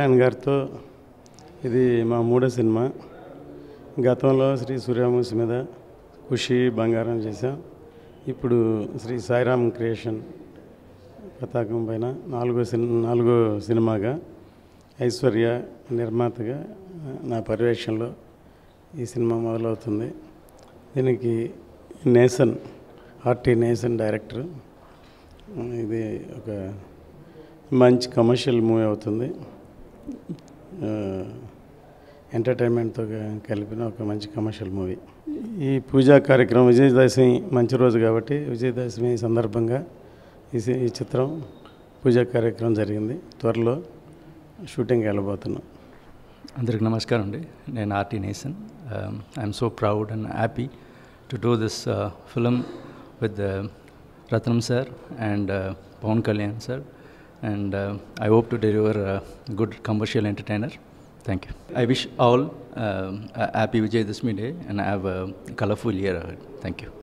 సత్యనారాయణ గారితో ఇది మా మూడో సినిమా గతంలో శ్రీ సూర్యవంశి మీద ఖుషి బంగారం చేశాం ఇప్పుడు శ్రీ సాయిరామ్ క్రియేషన్ పతాకం పైన నాలుగో సినిమా నాలుగో సినిమాగా ఐశ్వర్య నిర్మాతగా నా పర్యవేక్షణలో ఈ సినిమా మొదలవుతుంది దీనికి నేసన్ ఆర్టీ నేసన్ డైరెక్టర్ ఇది ఒక మంచి కమర్షియల్ మూవీ అవుతుంది ఆ, ఎంటర్టైన్మెంట్తో కలిపిన ఒక మంచి కమర్షియల్ మూవీ ఈ పూజా కార్యక్రమం విజయదశమి మంచి రోజు కాబట్టి విజయదశమి సందర్భంగా ఈ సి- ఈ చిత్రం పూజా కార్యక్రమం జరిగింది త్వరలో షూటింగ్కి వెళ్ళబోతున్నాం అందరికి నమస్కారం అండి నేను RT Neason I'm so proud and happy to do this film with Ratnam sir and Pawan Kalyan sir and I hope to deliver good commercial entertainer thank you I wish all happy Vijayadashami day and have colourful year thank you